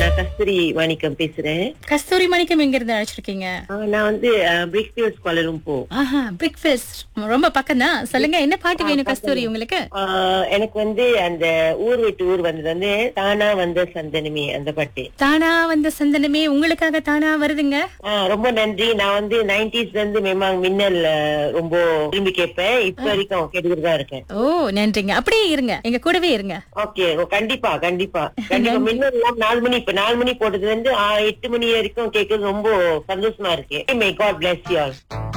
கஸ்தூரி மாணிக்கம் பேசுறேன் கஸ்தூரி மணிக்கம் எங்க இருந்து அழைச்சிருக்கீங்க ஆ, நான் வந்து பிரிக்ஃபீல்ஸ் கோலரும்போ ஆஹா பிரேக்ஃபாஸ்ட் ரொம்ப பக்கம் தான் சொல்லுங்க என்ன பாட்டு வேணும் கஸ்தூரி உங்களுக்கு எனக்கு வந்து அந்த ஊர் விட்டு ஊர் வந்தது வந்து தானா வந்த சந்தனமே அந்த பாட்டு தானா வந்த சந்தனமே உங்களுக்காக தானா வருதுங்க ஆ, ரொம்ப நன்றி நான் வந்து நைன்டிஸ்ல இருந்து மேமாங் மின்னல் ஆ, ரொம்ப விரும்பி கேட்பேன் இப்ப வரைக்கும் கேட்டுக்கிட்டு தான் இருக்கேன் ஓ நன்றிங்க அப்படியே இருங்க எங்க கூடவே இருங்க ஓகே கண்டிப்பா கண்டிப்பா கண்டிப்பா மின்னல் எல்லாம் நாலு மணி இப்ப நாலு மணி போட்டதுல இருந்து ஆ, எட்டு மணி வரைக்கும் கேட்கறது ரொம்ப சந்தோஷமா இருக்கு may God bless you all